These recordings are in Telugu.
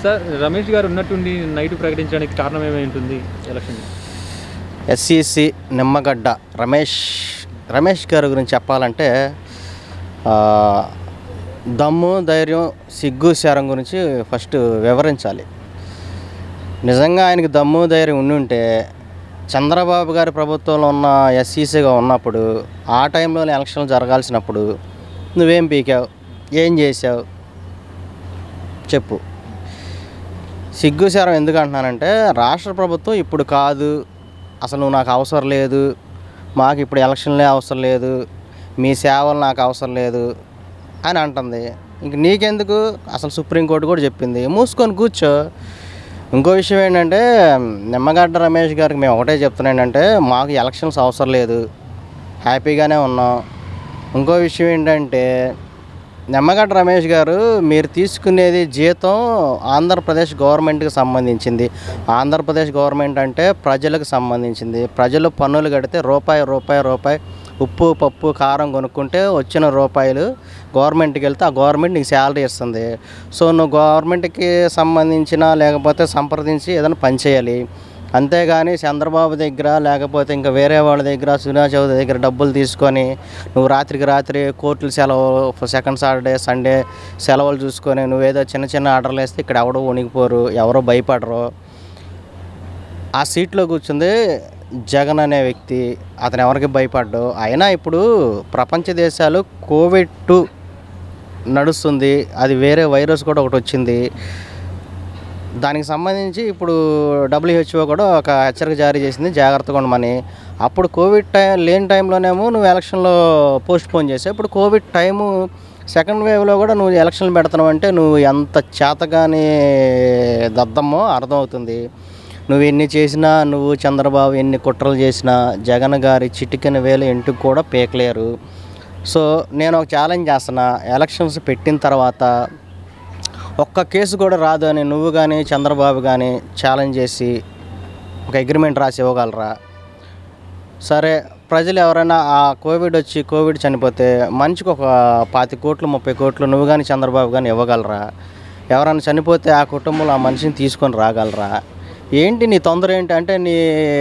సార్ రమేష్ గారు ఉన్నట్టుండి నైట్ ప్రకటించడానికి కారణం ఏమై ఉంటుంది ఎలక్షన్ ఎస్సీసీ నిమ్మగడ్డ రమేష్ రమేష్ గారి గురించి చెప్పాలంటే ఆ, దమ్ము ధైర్యం సిగ్గు శారం గురించి ఫస్ట్ వివరించాలి నిజంగా ఆయనకి దమ్ము ధైర్యం ఉండి ఉంటే చంద్రబాబు గారి ప్రభుత్వంలో ఉన్న ఎస్సీసీగా ఉన్నప్పుడు ఆ టైంలోనే ఎలక్షన్లు జరగాల్సినప్పుడు నువ్వేం పీకావు ఏం చేసావు చెప్పు సిగ్గుశారం ఎందుకు అంటున్నానంటే రాష్ట్ర ప్రభుత్వం ఇప్పుడు కాదు అసలు నువ్వు నాకు అవసరం లేదు మాకు ఇప్పుడు ఎలక్షన్లే అవసరం లేదు మీ సేవలు నాకు అవసరం లేదు అని అంటుంది ఇంక నీకెందుకు అసలు సుప్రీంకోర్టు కూడా చెప్పింది మూసుకొని కూర్చో ఇంకో విషయం ఏంటంటే నిమ్మగడ్డ రమేష్ గారికి మేము ఒకటే చెప్తున్నాం ఏంటంటే మాకు ఎలక్షన్స్ అవసరం లేదు హ్యాపీగానే ఉన్నాం ఇంకో విషయం ఏంటంటే నిమ్మగడ్డ రమేష్ గారు మీరు తీసుకునేది జీతం ఆంధ్రప్రదేశ్ గవర్నమెంట్కి సంబంధించింది ఆంధ్రప్రదేశ్ గవర్నమెంట్ అంటే ప్రజలకు సంబంధించింది ప్రజలు పన్నులు కడితే రూపాయి రూపాయి రూపాయి ఉప్పు పప్పు కారం కొనుక్కుంటే వచ్చిన రూపాయలు గవర్నమెంట్కి వెళ్తే ఆ గవర్నమెంట్ నీకు శాలరీ ఇస్తుంది సో నువ్వు గవర్నమెంట్కి సంబంధించిన లేకపోతే సంప్రదించి ఏదైనా పని చేయాలి అంతేగాని చంద్రబాబు దగ్గర లేకపోతే ఇంకా వేరే వాళ్ళ దగ్గర సునా చౌదరి దగ్గర డబ్బులు తీసుకొని నువ్వు రాత్రికి రాత్రి కోర్టులు సెలవు సెకండ్ సాటర్డే సండే సెలవులు చూసుకొని నువ్వేదో చిన్న చిన్న ఆర్డర్లు వేస్తే ఇక్కడ ఎవడో వణికిపోరు ఎవరో భయపడరు ఆ సీట్లో కూర్చుంది జగన్ అనే వ్యక్తి అతను ఎవరికి భయపడ్డు అయినా ఇప్పుడు ప్రపంచ దేశాలు కోవిడ్ టూ నడుస్తుంది అది వేరే వైరస్ కూడా ఒకటి వచ్చింది దానికి సంబంధించి ఇప్పుడు డబ్ల్యూహెచ్ఓ కూడా ఒక హెచ్చరిక జారీ చేసింది జాగ్రత్తగా ఉండమని అప్పుడు కోవిడ్ టైం లేని టైంలోనేమో నువ్వు ఎలక్షన్లో పోస్ట్ పోన్ చేసావు ఇప్పుడు కోవిడ్ టైము సెకండ్ వేవ్లో కూడా నువ్వు ఎలక్షన్లు పెడుతున్నావు అంటే నువ్వు ఎంత చేతగాని దద్దమ్మో అర్థమవుతుంది నువ్వు ఎన్ని చేసినా నువ్వు చంద్రబాబు ఎన్ని కుట్రలు చేసినా జగన్ గారి చిటికెన వేలు ఇంటికి కూడా పీకలేరు సో నేను ఒక ఛాలెంజ్ చేస్తున్నా ఎలక్షన్స్ పెట్టిన తర్వాత ఒక్క కేసు కూడా రాదు అని నువ్వు కానీ చంద్రబాబు కానీ ఛాలెంజ్ చేసి ఒక అగ్రిమెంట్ రాసి ఇవ్వగలరా సరే ప్రజలు ఎవరైనా ఆ కోవిడ్ వచ్చి కోవిడ్ చనిపోతే మనిషికి ఒక పాతి కోట్లు ముప్పై కోట్లు నువ్వు కానీ చంద్రబాబు కానీ ఇవ్వగలరా ఎవరైనా చనిపోతే ఆ కుటుంబంలో ఆ మనిషిని తీసుకొని రాగలరా ఏంటి నీ తొందర ఏంటి అంటే నీ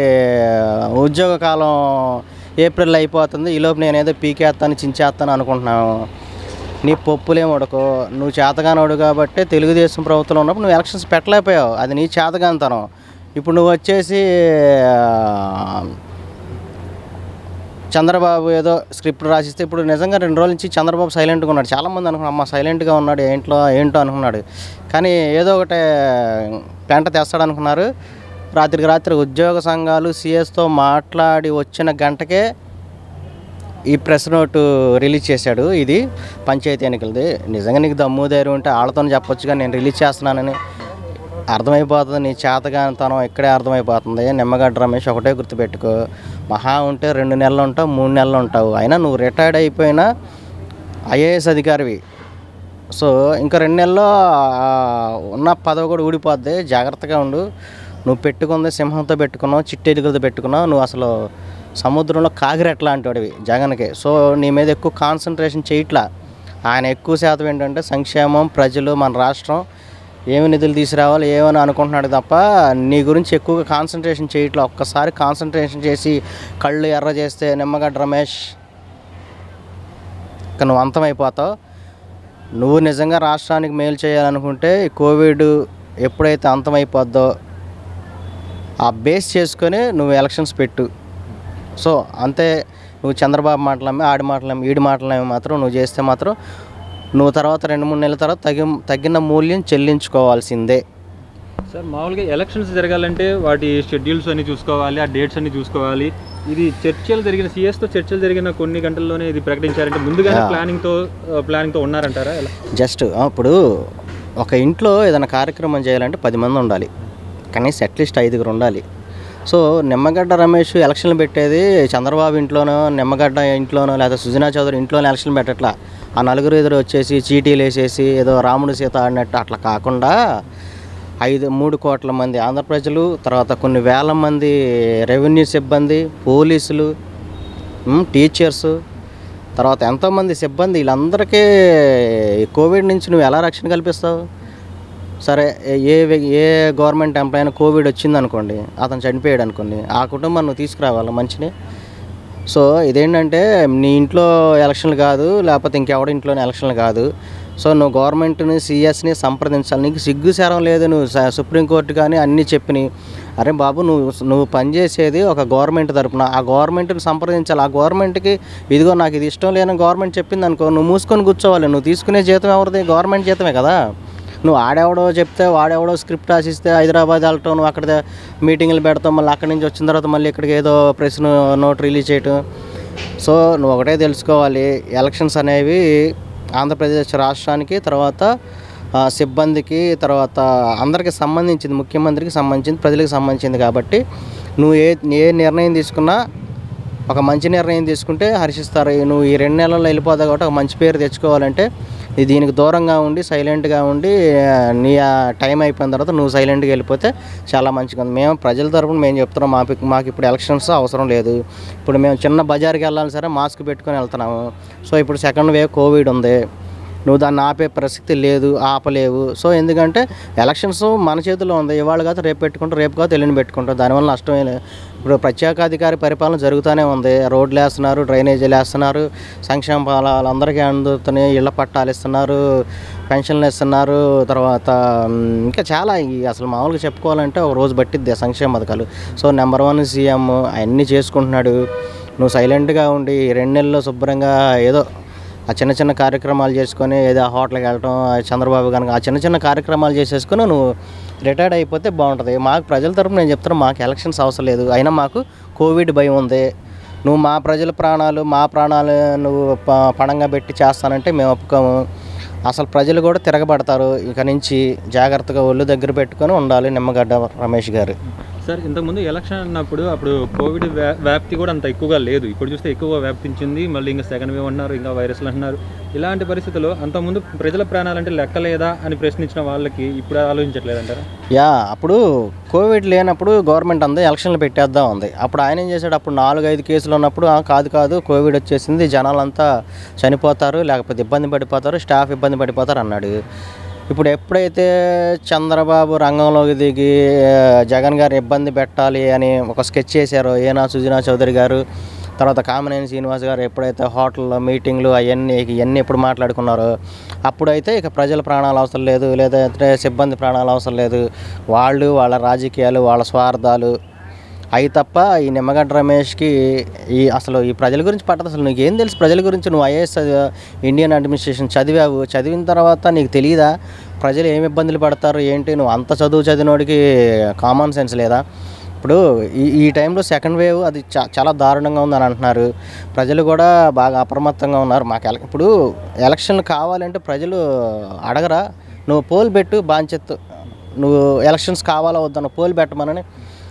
ఉద్యోగ కాలం ఏప్రిల్ అయిపోతుంది ఈలోపు నేను ఏదో పీకేస్తాను చించేస్తాను అనుకుంటున్నాను నీ పప్పులేం ఉడకో నువ్వు చేతగానోడు కాబట్టి తెలుగుదేశం ప్రభుత్వంలో ఉన్నప్పుడు నువ్వు ఎలక్షన్స్ పెట్టలేకపోయావు అది నీ చేతగానితనం ఇప్పుడు నువ్వు వచ్చేసి ఆ, చంద్రబాబు ఏదో స్క్రిప్ట్ రాసిస్తే ఇప్పుడు నిజంగా రెండు రోజుల నుంచి చంద్రబాబు సైలెంట్గా ఉన్నాడు చాలామంది అనుకున్నారు అమ్మ సైలెంట్గా ఉన్నాడు ఏంట్లో ఏంటో అనుకున్నాడు కానీ ఏదో ఒకటి పెంట తెస్తాడు అనుకున్నారు రాత్రికి రాత్రి ఉద్యోగ సంఘాలు సిఎస్తో మాట్లాడి వచ్చిన గంటకే ఈ ప్రెస్ నోటు రిలీజ్ చేశాడు ఇది పంచాయతీ ఎన్నికలది నిజంగా నీకు దమ్ము ధైర్యం ఉంటే వాళ్ళతో చెప్పొచ్చుగా నేను రిలీజ్ చేస్తున్నానని అర్థమైపోతుంది నీ చేతగానితనం ఇక్కడే అర్థమైపోతుంది నిమ్మగడ్డ రమేష్ ఒకటే గుర్తుపెట్టుకో మహా ఉంటే రెండు నెలలు ఉంటావు మూడు నెలలు ఉంటావు అయినా నువ్వు రిటైర్డ్ అయిపోయినా ఐఏఎస్ అధికారివి సో ఇంకా రెండు నెలల్లో ఆ, ఉన్న పదవి కూడా ఊడిపోద్ది జాగ్రత్తగా ఉండు నువ్వు పెట్టుకుంది సింహంతో పెట్టుకున్నావు చిట్టెలుగులతో పెట్టుకున్నావు నువ్వు అసలు సముద్రంలో కాకిరెట్లా అంటాడివి జగన్కి సో నీ మీద ఎక్కువ కాన్సన్ట్రేషన్ చేయట్లా ఆయన ఎక్కువ శాతం ఏంటంటే సంక్షేమం ప్రజలు మన రాష్ట్రం ఏమి నిధులు తీసుకురావాలి ఏమని అనుకుంటున్నాడు తప్ప నీ గురించి ఎక్కువగా కాన్సన్ట్రేషన్ చేయట్లా ఒక్కసారి కాన్సన్ట్రేషన్ చేసి కళ్ళు ఎర్ర చేస్తే నిమ్మగడ్డ రమేష్ ఇక నువ్వు అంతమైపోతావు నువ్వు నిజంగా రాష్ట్రానికి మేలు చేయాలనుకుంటే ఈ కోవిడ్ ఎప్పుడైతే అంతమైపోద్దో ఆ బేస్ చేసుకొని నువ్వు ఎలక్షన్స్ పెట్టు సో అంతే నువ్వు చంద్రబాబు మాటలమ్మి ఆడి మాటలమ్మి ఈడి మాటలమ్మి మాత్రం నువ్వు చేస్తే మాత్రం నువ్వు తర్వాత రెండు మూడు నెలల తర్వాత తగి తగిన మూల్యం చెల్లించుకోవాల్సిందే సార్ మామూలుగా ఎలక్షన్స్ జరగాలంటే వాటి షెడ్యూల్స్ అన్ని చూసుకోవాలి ఆ డేట్స్ అన్ని చూసుకోవాలి ఇది చర్చలు జరిగిన సిఎస్తో చర్చలు జరిగిన కొన్ని గంటల్లోనే ఇది ప్రకటించారంటే ముందుగానే Yeah. ప్లానింగ్తో ప్లానింగ్తో ఉన్నారంటారా ఎలా జస్ట్ ఆ, ఇప్పుడు ఒక ఇంట్లో ఏదైనా కార్యక్రమం చేయాలంటే పది మంది ఉండాలి కనీసం అట్లీస్ట్ ఐదుగురు ఉండాలి సో నిమ్మగడ్డ రమేష్ ఎలక్షన్లు పెట్టేది చంద్రబాబు ఇంట్లోనో నిమ్మగడ్డ ఇంట్లోనో లేదా సుజనా చౌదరి ఇంట్లోనో ఎలక్షన్లు పెట్టట్లా ఆ నలుగురు ఎదురు వచ్చేసి చీటీలు వేసేసి ఏదో రాముడు సీత ఆడినట్టు అట్లా కాకుండా ఐదు మూడు కోట్ల మంది ఆంధ్ర ప్రజలు తర్వాత కొన్ని వేల మంది రెవెన్యూ సిబ్బంది పోలీసులు ఉమ్, టీచర్స్ తర్వాత ఎంతోమంది సిబ్బంది వీళ్ళందరికీ ఈ కోవిడ్ నుంచి నువ్వు ఎలా రక్షణ కల్పిస్తావు సరే ఏ వ్య- ఏ గవర్నమెంట్ ఎంప్లాయ్ అయినా కోవిడ్ వచ్చింది అనుకోండి అతను చనిపోయాడు అనుకోండి ఆ కుటుంబం నువ్వు తీసుకురావాలి మంచిని సో ఇదేంటంటే నీ ఇంట్లో ఎలక్షన్లు కాదు లేకపోతే ఇంకెవడి ఇంట్లోనే ఎలక్షన్లు కాదు సో నువ్వు గవర్నమెంట్ని సిఎస్ని సంప్రదించాలి నీకు సిగ్గు శరం లేదు నువ్వు స- సుప్రీంకోర్టు కానీ అన్నీ చెప్పినాయి అరే బాబు నువ్వు నువ్వు పనిచేసేది ఒక గవర్నమెంట్ తరపున ఆ గవర్నమెంట్ని సంప్రదించాలి ఆ గవర్నమెంట్కి ఇదిగో నాకు ఇది ఇష్టం లేని గవర్నమెంట్ చెప్పింది అనుకో నువ్వు మూసుకొని కూర్చోవాలి నువ్వు తీసుకునే జీతం ఎవరిది గవర్నమెంట్ జీతమే కదా నువ్వు ఆడెవడో చెప్తే వాడెవడో స్క్రిప్ట్ రాసిస్తే హైదరాబాద్ వెళ్ళటం నువ్వు అక్కడ మీటింగ్లు పెడతాం మళ్ళీ అక్కడి నుంచి వచ్చిన తర్వాత మళ్ళీ ఇక్కడికి ఏదో ప్రెస్ నోట్ రిలీజ్ చేయటం సో నువ్వు ఒకటే తెలుసుకోవాలి ఎలక్షన్స్ అనేవి ఆంధ్రప్రదేశ్ రాష్ట్రానికి తర్వాత ఆ, సిబ్బందికి తర్వాత అందరికి సంబంధించింది ముఖ్యమంత్రికి సంబంధించింది ప్రజలకు సంబంధించింది కాబట్టి నువ్వు ఏ ఏ నిర్ణయం తీసుకున్నా ఒక మంచి నిర్ణయం తీసుకుంటే హర్షిస్తారు నువ్వు ఈ రెండు నెలల్లో వెళ్ళిపోతావు కాబట్టి ఒక మంచి పేరు తెచ్చుకోవాలంటే ఇది దీనికి దూరంగా ఉండి సైలెంట్గా ఉండి ఆ, నీ ఆ టైం అయిపోయిన తర్వాత నువ్వు సైలెంట్గా వెళ్ళిపోతే చాలా మంచిగా ఉంది మేము ప్రజల తరపున మేము చెప్తున్నాం మాకు మాకు ఇప్పుడు ఎలక్షన్స్ అవసరం లేదు ఇప్పుడు మేము చిన్న బజార్కి వెళ్ళాలి సరే మాస్క్ పెట్టుకొని వెళ్తున్నాము సో ఇప్పుడు సెకండ్ వేవ్ కోవిడ్ ఉంది నువ్వు దాన్ని ఆపే పరిస్థితి లేదు ఆపలేవు సో ఎందుకంటే ఎలక్షన్స్ మన చేతిలో ఉంది ఇవాళ కాదు రేపు పెట్టుకుంటాం రేపు కాదు ఎల్లుండి పెట్టుకుంటాం దానివల్ల నష్టమే లేదు ఇప్పుడు ప్రత్యేకాధికారి పరిపాలన జరుగుతూనే ఉంది రోడ్లు వేస్తున్నారు డ్రైనేజీలు వేస్తున్నారు సంక్షేమ ఫలాలు అందరికీ అందుతున్నాయి ఇళ్ల పట్టాలు ఇస్తున్నారు పెన్షన్లు ఇస్తున్నారు తర్వాత ఉమ్, ఇంకా చాలా ఈ అసలు మామూలుగా చెప్పుకోవాలంటే ఒక రోజు పట్టిద్ది ఆ సంక్షేమ పథకాలు సో నెంబర్ వన్ సీఎం అవన్నీ చేసుకుంటున్నాడు నువ్వు సైలెంట్గా ఉండి ఈ రెండు నెలల్లో శుభ్రంగా ఏదో ఆ చిన్న చిన్న కార్యక్రమాలు చేసుకొని ఏదో హోటల్కి వెళ్ళటం ఆ చంద్రబాబు కనుక ఆ చిన్న చిన్న కార్యక్రమాలు చేసేసుకొని నువ్వు రిటైర్డ్ అయిపోతే బాగుంటుంది మాకు ప్రజల తరపున నేను చెప్తాను మాకు ఎలక్షన్స్ అవసరం లేదు అయినా మాకు కోవిడ్ భయం ఉంది నువ్వు మా ప్రజల ప్రాణాలు మా ప్రాణాలు నువ్వు ప- పణంగా పెట్టి చేస్తానంటే మేము ఒప్పుకోము అసలు ప్రజలు కూడా తిరగబడతారు ఇక నుంచి జాగ్రత్తగా ఒళ్ళు దగ్గర పెట్టుకొని ఉండాలి నిమ్మగడ్డ రమేష్ గారు సార్ ఇంతకుముందు ఎలక్షన్ అన్నప్పుడు అప్పుడు కోవిడ్ వ్యా- వ్యాప్తి కూడా అంత ఎక్కువగా లేదు ఇప్పుడు చూస్తే ఎక్కువ వ్యాప్తించింది మళ్ళీ ఇంకా సెకండ్ వేవ్ అన్నారు ఇంకా వైరస్లు అంటున్నారు ఇలాంటి పరిస్థితుల్లో అంతకుముందు ప్రజల ప్రాణాలంటే లెక్కలేదా అని ప్రశ్నించిన వాళ్ళకి ఇప్పుడు ఆలోచించట్లేదంటారా యా అప్పుడు కోవిడ్ లేనప్పుడు గవర్నమెంట్ అంతా ఎలక్షన్లు పెట్టేద్దాం ఉంది అప్పుడు ఆయన ఏం చేశాడు అప్పుడు నాలుగు ఐదు కేసులు ఉన్నప్పుడు "ఆ, కాదు కాదు కోవిడ్ వచ్చేసింది జనాలంతా చనిపోతారు లేకపోతే ఇబ్బంది పడిపోతారు స్టాఫ్ ఇబ్బంది పడిపోతారు అన్నాడు ఇప్పుడు ఎప్పుడైతే చంద్రబాబు రంగంలోకి దిగి ఆ, జగన్ గారు ఇబ్బంది పెట్టాలి అని ఒక స్కెచ్ చేశారో ఏనా సుజనా చౌదరి గారు తర్వాత కామినేని శ్రీనివాస్ గారు ఎప్పుడైతే హోటల్లో మీటింగ్లు అవన్నీ ఇవన్నీ ఎప్పుడు మాట్లాడుకున్నారో అప్పుడైతే ఇక ప్రజల ప్రాణాలు అవసరం లేదు లేదంటే సిబ్బంది ప్రాణాలు అవసరం లేదు వాళ్ళు వాళ్ళ రాజకీయాలు వాళ్ళ స్వార్థాలు అవి తప్ప ఈ నిమ్మగడ్డ రమేష్కి ఈ అసలు ఈ ప్రజల గురించి పట్టదు అసలు నీకు ఏం తెలుసు ప్రజల గురించి నువ్వు ఐఏఎస్ ఇండియన్ అడ్మినిస్ట్రేషన్ చదివావు చదివిన తర్వాత నీకు తెలియదా ప్రజలు ఏమి ఇబ్బందులు పడతారు ఏంటి నువ్వు అంత చదువు చదివినోడికి కామన్ సెన్స్ లేదా ఇప్పుడు ఈ ఈ టైంలో సెకండ్ వేవ్ అది చా చాలా దారుణంగా ఉందని అంటున్నారు ప్రజలు కూడా బాగా అప్రమత్తంగా ఉన్నారు మాకు ఎల- ఇప్పుడు ఎలక్షన్లు కావాలంటే ప్రజలు అడగరా నువ్వు పోల్ పెట్టు బాంచెత్తు నువ్వు ఎలక్షన్స్ కావాలా వద్దన్న పోల్ పెట్టమనని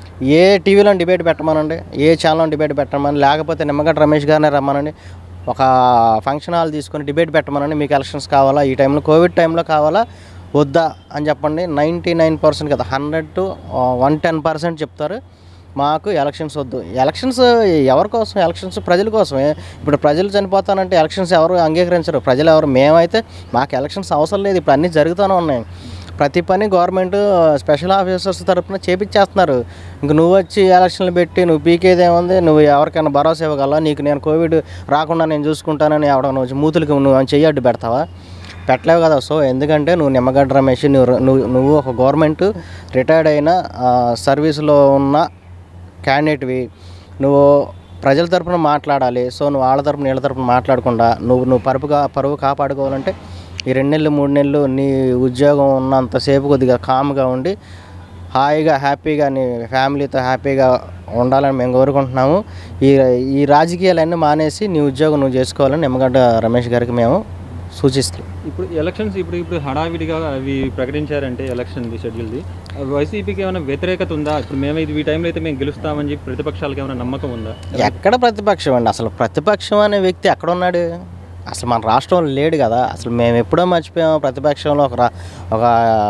ఏ టీవీలో డిబేట్ పెట్టమనండి ఏ ఛానల్లో డిబేట్ పెట్టమని లేకపోతే నిమ్మగడ్డ రమేష్ గారినే రమ్మనండి ఒక ఫంక్షన్ హాల్ తీసుకొని డిబేట్ పెట్టమనండి మీకు ఎలక్షన్స్ కావాలా ఈ టైంలో కోవిడ్ టైంలో కావాలా వద్దా అని చెప్పండి నైంటీ నైన్ పర్సెంట్ కదా hundred to one ten percent చెప్తారు మాకు ఎలక్షన్స్ వద్దు ఎలక్షన్స్ ఎవరి కోసం ఎలక్షన్స్ ప్రజల కోసమే ఇప్పుడు ప్రజలు చనిపోతానంటే ఎలక్షన్స్ ఎవరు అంగీకరించరు ప్రజలు ఎవరు మేమైతే మాకు ఎలక్షన్స్ అవసరం లేదు ఇప్పుడు అన్నీ జరుగుతూనే ఉన్నాయి ప్రతి పని గవర్నమెంట్ స్పెషల్ ఆఫీసర్స్ తరపున చేపించేస్తున్నారు ఇంక నువ్వు వచ్చి ఎలక్షన్లు పెట్టి నువ్వు పీకేది ఏముంది నువ్వు ఎవరికైనా భరోసా ఇవ్వగలవా నీకు నేను కోవిడ్ రాకుండా నేను చూసుకుంటానని ఎవడ నువ్వు మూతులకి నువ్వు చెయ్యి అడ్డు పెడతావా పెట్టలేవు కదా సో ఎందుకంటే నువ్వు నిమ్మగడ్డ రమేష్ నువ్వు నువ్వు నువ్వు ఒక గవర్నమెంట్ రిటైర్డ్ అయిన ఆ, సర్వీస్లో ఉన్న క్యాండిడేట్వి నువ్వు ప్రజల తరపున మాట్లాడాలి సో నువ్వు వాళ్ళ తరపున వీళ్ళ తరపున మాట్లాడకుండా నువ్వు నువ్వు పరుపుగా పరువు కాపాడుకోవాలంటే ఈ రెండు నెలలు మూడు నెలలు నీ ఉద్యోగం ఉన్నంతసేపు కొద్దిగా కామ్గా ఉండి హాయిగా హ్యాపీగా నీ ఫ్యామిలీతో హ్యాపీగా ఉండాలని మేము కోరుకుంటున్నాము ఈ ఈ రాజకీయాలన్నీ మానేసి నీ ఉద్యోగం నువ్వు చేసుకోవాలని నిమ్మగడ్డ రమేష్ గారికి మేము సూచిస్తాం ఇప్పుడు ఎలక్షన్స్ ఇప్పుడు ఇప్పుడు హడావిడిగా అవి ప్రకటించారంటే ఎలక్షన్ షెడ్యూల్ది వైసీపీకి ఏమైనా వ్యతిరేకత ఉందా ఇప్పుడు మేము ఇది ఈ టైంలో అయితే మేము గెలుస్తామని చెప్పి ప్రతిపక్షాలకు ఏమైనా నమ్మకం ఉందా ఎక్కడ ప్రతిపక్షం అండి అసలు ప్రతిపక్షం అనే వ్యక్తి ఎక్కడ ఉన్నాడు అసలు మన రాష్ట్రంలో లేడు కదా అసలు మేము ఎప్పుడో మర్చిపోయాం ప్రతిపక్షంలో ఒక రా- ఒక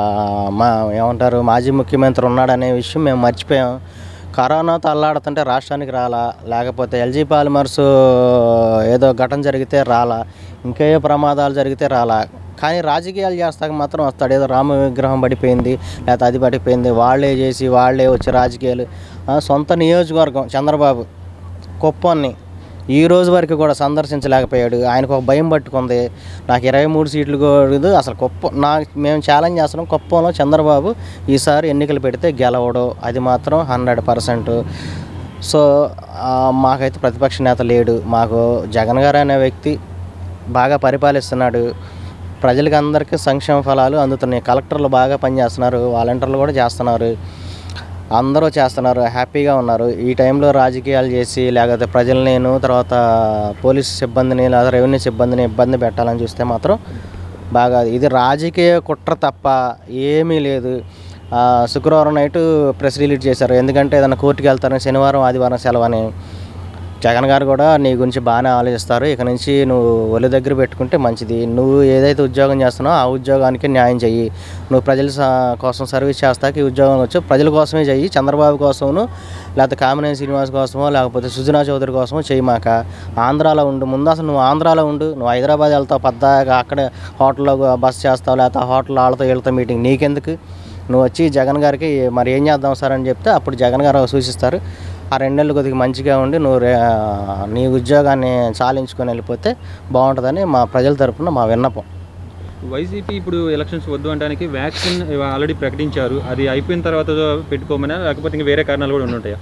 మా ఏమంటారు మాజీ ముఖ్యమంత్రి ఉన్నాడనే విషయం మేము మర్చిపోయాం కరోనాతో అల్లాడుతుంటే రాష్ట్రానికి రాలా లేకపోతే ఎల్జీ పాలిమర్స్ ఏదో ఘటన జరిగితే రాలా ఇంకా ఏ ప్రమాదాలు జరిగితే రాలా కానీ రాజకీయాలు చేస్తాక మాత్రం వస్తాడు ఏదో రామ విగ్రహం పడిపోయింది లేకపోతే అది పడిపోయింది వాళ్ళే చేసి వాళ్ళే వచ్చి రాజకీయాలు ఆ, సొంత నియోజకవర్గం చంద్రబాబు కుప్పాన్ని ఈ రోజు వరకు కూడా సందర్శించలేకపోయాడు ఆయనకు ఒక భయం పట్టుకుంది నాకు ఇరవై మూడు సీట్లు కూడా అసలు కుప్పం నా మేము ఛాలెంజ్ చేస్తున్నాం కుప్పంలో చంద్రబాబు ఈసారి ఎన్నికలు పెడితే గెలవడు అది మాత్రం హండ్రెడ్ పర్సెంట్ సో ఆ, మాకైతే ప్రతిపక్ష నేత లేడు మాకు జగన్ గారు అనే వ్యక్తి బాగా పరిపాలిస్తున్నాడు ప్రజలకి అందరికీ సంక్షేమ ఫలాలు అందుతున్నాయి కలెక్టర్లు బాగా పనిచేస్తున్నారు వాలంటీర్లు కూడా చేస్తున్నారు అందరూ చేస్తున్నారు హ్యాపీగా ఉన్నారు ఈ టైంలో రాజకీయాలు చేసి లేకపోతే ప్రజలు నేను తర్వాత పోలీస్ సిబ్బందిని లేదా రెవెన్యూ సిబ్బందిని ఇబ్బంది పెట్టాలని చూస్తే మాత్రం బాగా ఇది రాజకీయ కుట్ర తప్ప ఏమీ లేదు ఆ, శుక్రవారం నైట్ ప్రెస్ రిలీజ్ చేశారు ఎందుకంటే ఏదైనా కోర్టుకి వెళ్తారని శనివారం ఆదివారం సెలవు అని జగన్ గారు కూడా నీ గురించి బాగానే ఆలోచిస్తారు ఇక నుంచి నువ్వు ఒళ్ళు దగ్గర పెట్టుకుంటే మంచిది నువ్వు ఏదైతే ఉద్యోగం చేస్తున్నావో ఆ ఉద్యోగానికి న్యాయం చెయ్యి నువ్వు ప్రజల స- కోసం సర్వీస్ చేస్తాక ఈ ఉద్యోగం వచ్చి ప్రజల కోసమే చెయ్యి చంద్రబాబు కోసమును లేకపోతే కామినేని శ్రీనివాస్ కోసమో లేకపోతే సుజనా చౌదరి కోసమో చేయమాక ఆంధ్రాలో ఉండు ముందు అసలు నువ్వు ఆంధ్రాలో ఉండు నువ్వు హైదరాబాద్ వెళ్తావు పద్దాగా అక్కడే హోటల్లో బస్ చేస్తావు లేకపోతే హోటల్ వాళ్ళతో వీళ్ళతో మీటింగ్ నీకెందుకు నువ్వు వచ్చి జగన్ గారికి మరి ఏం చేద్దాం సార్ అని చెప్తే అప్పుడు జగన్ గారు సూచిస్తారు ఆ రెండేళ్ళు కొద్దిగా మంచిగా ఉండి నువ్వు రే నీ ఉద్యోగాన్ని చాలించుకొని వెళ్ళిపోతే బాగుంటుందని మా ప్రజల తరపున మా విన్నపం వైసీపీ ఇప్పుడు ఎలక్షన్స్ వద్దు అనడానికి వ్యాక్సిన్ ఆల్రెడీ ప్రకటించారు అది అయిపోయిన తర్వాత పెట్టుకోమనా లేకపోతే ఇంకా వేరే కారణాలు కూడా ఉండుంటాయా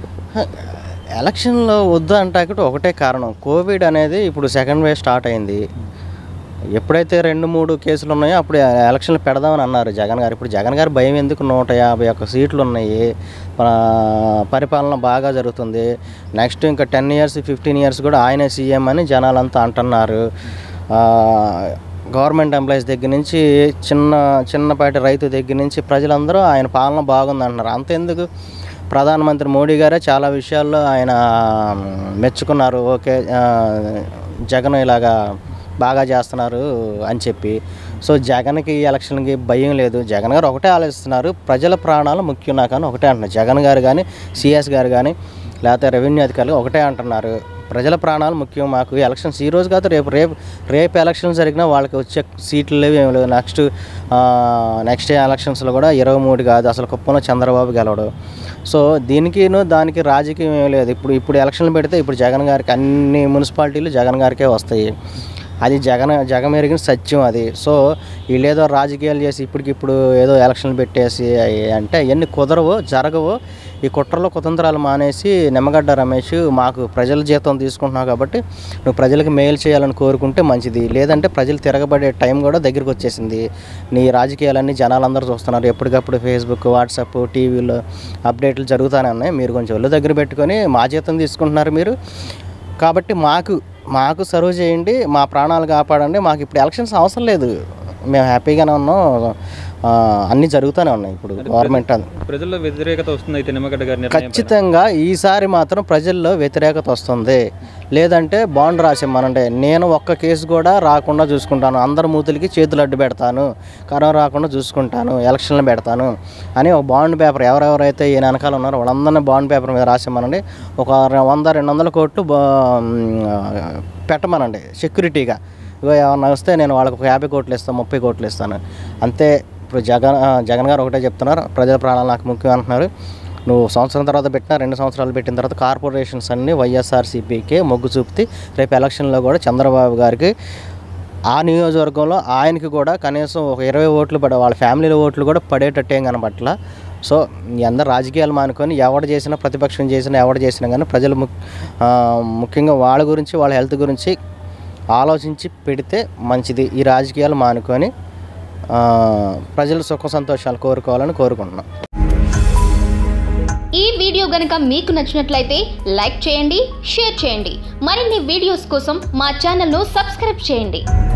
ఎలక్షన్లో వద్దు అంటాక ఒకటే కారణం కోవిడ్ అనేది ఇప్పుడు సెకండ్ వేవ్ స్టార్ట్ అయింది ఎప్పుడైతే రెండు మూడు కేసులు ఉన్నాయో అప్పుడు ఎలక్షన్లు పెడదామని అన్నారు జగన్ గారు ఇప్పుడు జగన్ గారు భయం ఎందుకు నూట యాభై ఒక్క సీట్లు ఉన్నాయి మన పరిపాలన బాగా జరుగుతుంది నెక్స్ట్ ఇంకా టెన్ ఇయర్స్ ఫిఫ్టీన్ ఇయర్స్ కూడా ఆయనే సీఎం అని జనాలంతా అంటున్నారు ఆ, గవర్నమెంట్ ఎంప్లాయీస్ దగ్గర నుంచి చిన్న చిన్నపాటి రైతు దగ్గర నుంచి ప్రజలందరూ ఆయన పాలన బాగుంది అంటున్నారు అంతెందుకు ప్రధానమంత్రి మోడీ గారే చాలా విషయాల్లో ఆయన మెచ్చుకున్నారు ఓకే ఆ, జగన్ ఇలాగా బాగా చేస్తున్నారు అని చెప్పి సో జగన్కి ఈ ఎలక్షన్కి భయం లేదు జగన్ గారు ఒకటే ఆలోచిస్తున్నారు ప్రజల ప్రాణాలు ముఖ్యం నాకు అని ఒకటే అంటున్నారు జగన్ గారు కానీ సిఎస్ గారు కానీ లేకపోతే రెవెన్యూ అధికారులు ఒకటే అంటున్నారు ప్రజల ప్రాణాలు ముఖ్యం మాకు ఎలక్షన్స్ ఈ రోజు కాదు రేపు రేపు రేపు ఎలక్షన్స్ జరిగినా వాళ్ళకి వచ్చే సీట్లు లేవు ఏమి లేవు నెక్స్ట్ నెక్స్ట్ ఎలక్షన్స్లో కూడా ఇరవై మూడు కాదు అసలు కుప్పంలో చంద్రబాబు గెలవడు సో దీనికిను దానికి రాజకీయం ఏం లేదు ఇప్పుడు ఇప్పుడు ఎలక్షన్లు పెడితే ఇప్పుడు జగన్ గారికి అన్ని మున్సిపాలిటీలు జగన్ గారికే వస్తాయి అది జగన్ జగం ఎరిగిన సత్యం అది సో వీళ్ళేదో రాజకీయాలు చేసి ఇప్పటికిప్పుడు ఏదో ఎలక్షన్లు పెట్టేసి అయి అంటే అవన్నీ కుదరవు జరగవు ఈ కుట్రలో కుతంత్రాలు మానేసి నిమ్మగడ్డ రమేష్ మాకు ప్రజల జీతం తీసుకుంటున్నావు కాబట్టి నువ్వు ప్రజలకు మేలు చేయాలని కోరుకుంటే మంచిది లేదంటే ప్రజలు తిరగబడే టైం కూడా దగ్గరికి వచ్చేసింది నీ రాజకీయాలన్నీ జనాలందరూ చూస్తున్నారు ఎప్పటికప్పుడు ఫేస్బుక్ వాట్సాప్ టీవీలో అప్డేట్లు జరుగుతూనే ఉన్నాయి మీరు కొంచెం ఒళ్ళు దగ్గర పెట్టుకొని మా జీతం తీసుకుంటున్నారు మీరు కాబట్టి మాకు మాకు సర్వ్ చేయండి మా ప్రాణాలు కాపాడండి మాకు ఇప్పుడు ఎలక్షన్స్ అవసరం లేదు మేము హ్యాపీగానే ఉన్నాం ఆ, అన్నీ జరుగుతూనే ఉన్నాయి ఇప్పుడు గవర్నమెంట్ అది ప్రజల్లో వ్యతిరేకత వస్తుంది అయితే నిమ్మగడ్డ గారి నిర్ణయం పైన. ఖచ్చితంగా ఈసారి మాత్రం ప్రజల్లో వ్యతిరేకత వస్తుంది లేదంటే బాండ్ రాసిమ్మనంటే నేను ఒక్క కేసు కూడా రాకుండా చూసుకుంటాను అందరి మూతులకి చేతులు అడ్డు పెడతాను కరోనా రాకుండా చూసుకుంటాను ఎలక్షన్లు పెడతాను అని ఒక బాండ్ పేపర్ ఎవరెవరైతే ఈయన వెనకాల ఉన్నారో వాళ్ళందరినీ బాండ్ పేపర్ మీద రాసిమ్మనండి ఒక రె- వంద రెండు వందల కోట్లు బా- మ్, పెట్టమనండి సెక్యూరిటీగా ఇగో ఏమన్నా వస్తే నేను వాళ్ళకి ఒక యాభై కోట్లు ఇస్తాను ముప్పై కోట్లు ఇస్తాను అంతే ఇప్పుడు జగన్ ఆ, జగన్ గారు ఒకటే చెప్తున్నారు ప్రజల ప్రాణాలు నాకు ముఖ్యం అంటున్నారు నువ్వు సంవత్సరం తర్వాత పెట్టినా రెండు సంవత్సరాలు పెట్టిన తర్వాత కార్పొరేషన్స్ అన్నీ వైఎస్ఆర్సీపీకే మొగ్గు చూపుతాయి రేపు ఎలక్షన్లో కూడా చంద్రబాబు గారికి ఆ నియోజకవర్గంలో ఆయనకి కూడా కనీసం ఒక ఇరవై ఓట్లు పడే వాళ్ళ ఫ్యామిలీలో ఓట్లు కూడా పడేటట్టేం కనబట్ల సో ఈ అందరు రాజకీయాలు మానుకొని ఎవడు చేసినా ప్రతిపక్షం చేసినా ఎవడు చేసినా కానీ ప్రజలు ముక్- ఆ, ముఖ్యంగా వాళ్ళ గురించి వాళ్ళ హెల్త్ గురించి ఆలోచించి పెడితే మంచిది ఈ రాజకీయాలు మానుకొని ఆ, ప్రజలు సుఖ సంతోషాలు కోరుకోవాలని కోరుకుంటున్నాం ఈ వీడియో గనక మీకు నచ్చినట్లయితే లైక్ చేయండి షేర్ చేయండి మరిన్ని వీడియోస్ కోసం మా ఛానల్ను సబ్స్క్రైబ్ చేయండి